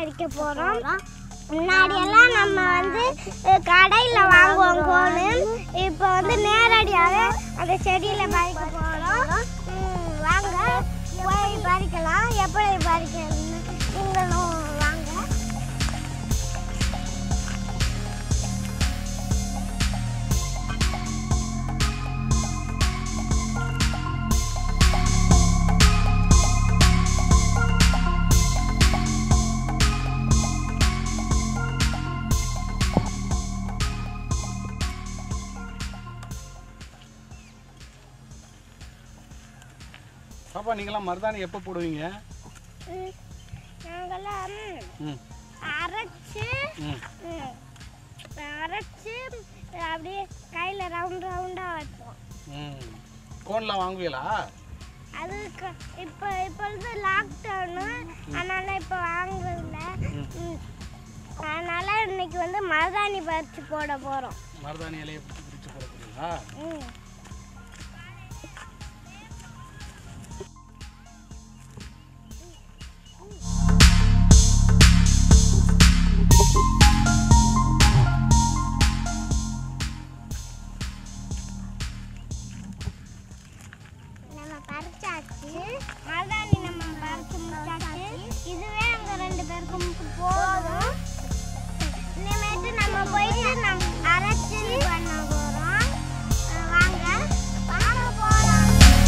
பறிக்க போகிறோம் முன்னாடி எல்லாம் நம்ம வந்து அஹ், கடையில வாங்குவோம் கோனு இப்போ வந்து நேரடியாகவே அந்த செடியில பறிக்க போகிறோம் வாங்க போய் பறிக்கலாம் எப்படி பறிக்கணும்னு நீங்களும் வாங்க பாப்பா நீங்களாம் மருதாணி எப்போ போடுவீங்க ம், நாங்கெல்லாம் ம் அரைச்சு ம் ம், அரைச்சு அப்படியே கையில் ரவுண்ட் ரவுண்டாக வைப்போம் ம் கோன்லாம் வாங்குவீங்களா அது க- இப்போ இப்பொழுது லாக்டவுனு அதனால இப்போ வாங்குறதில்ல ம். அதனால இன்னைக்கு வந்து மருதாணி பறிச்சு போட போகிறோம் மருதாணி இலையை பிடிச்சி போட போறீங்களா ம் நம்ம பறிச்சாச்சு மருதாணி நம்ம பறிச்சு முடிச்சாச்சு இதுவே அங்க ரெண்டு பேருக்கும் போதும் இனிமேட்டு நம்ம போயிட்டு நம்ம அரைச்சு இது பண்ண போறோம் அஹ் வாங்க வாங்க போலாம்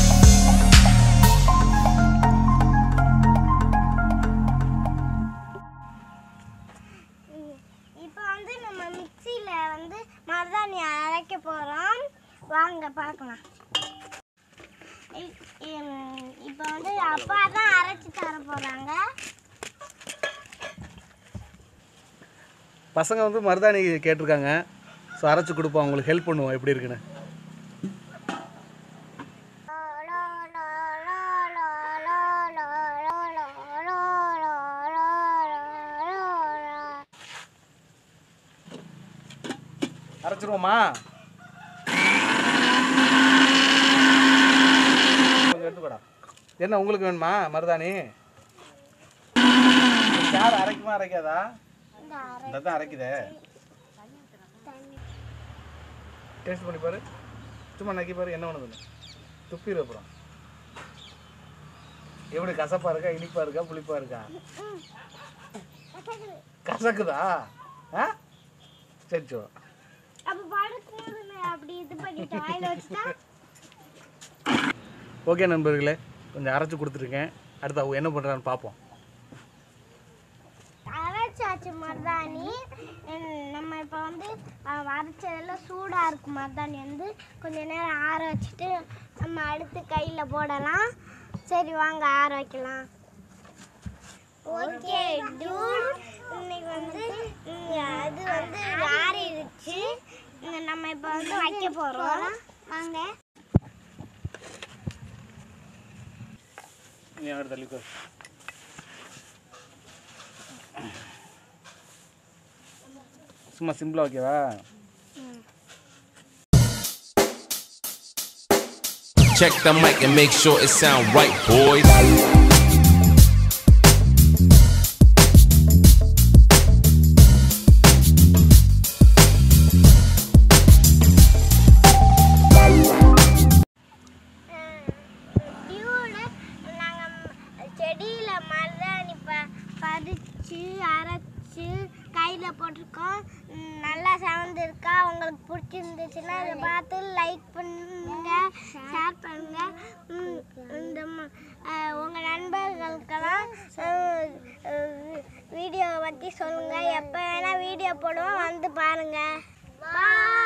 இப்போ வந்து நம்ம மிக்சியில் வந்து மருதாணி அரைக்க போகிறோம் வாங்க பார்க்கலாம் இப்போ வந்து அப்பா தான் அரைச்சி தர போகிறாங்க பசங்க வந்து மருதாணி கேட்டிருக்காங்க ஸோ அரைச்சி கொடுப்போம் அவங்களுக்கு ஹெல்ப் பண்ணுவோம் எப்படி இருக்குன்னு அரைச்சிருவோமா கொஞ்சம் எடுத்துக்கோடா என்ன உங்களுக்கு வேணுமா மருதாணி யார் அரைக்குமா அரைக்காதா இந்த அரை இந்த தான் அரைக்குதே டேஸ்ட் பண்ணி பாரு சும்மா நக்கி பாரு என்ன ஒன்று துப்பிடு அப்புறம் எப்படி கசப்பா இருக்கா இனிப்பா இருக்கா புளிப்பா இருக்கா கசக்குதா ஆ சரி சோ அப்போ படுக்கும்போது நான் அப்படி இது பண்ணிட்டு வாயில வச்சுட்டா ஓகே நண்பர்களே கொஞ்சம் அரைச்சி கொடுத்துருக்கேன் அடுத்து அவங்க என்ன பண்ணுறான்னு பார்ப்போம் அரைச்சாச்சு மருதாணி உம், நம்ம இப்போ வந்து அஹ், அரைச்சதுல சூடாக இருக்கும் மருதாணி வந்து கொஞ்ச நேரம் ஆற வச்சுட்டு நம்ம அடுத்து கையில் போடலாம் சரி வாங்க ஆற வைக்கலாம் ஓகே டூட் இன்னைக்கு வந்து உம், அது வந்து ஆறிடுச்சு உம், நம்ம இப்போ வந்து வைக்க போகிறோம் வாங்க நீ அங்கே தள்ளிக்கோ சும்மா சிம்பிளாக ஓகேவா Check the mic and make sure it sound right, boys. Dude நாங்கள் செடியில் மருதாணி ப பறித்து அரைச்சி கையில் போட்டிருக்கோம் ம், நல்லா செவந்திருக்கா உங்களுக்கு பிடிச்சிருந்துச்சுன்னா அதை பார்த்து லைக் பண்ணுங்க ஷேர் பண்ணுங்க ம், இந்த உங்கள் நண்பர்களுக்கெல்லாம் வீடியோவை பற்றி சொல்லுங்கள் எப்போ வேணால் வீடியோ போடுவோம் வந்து பாருங்கள் பாய்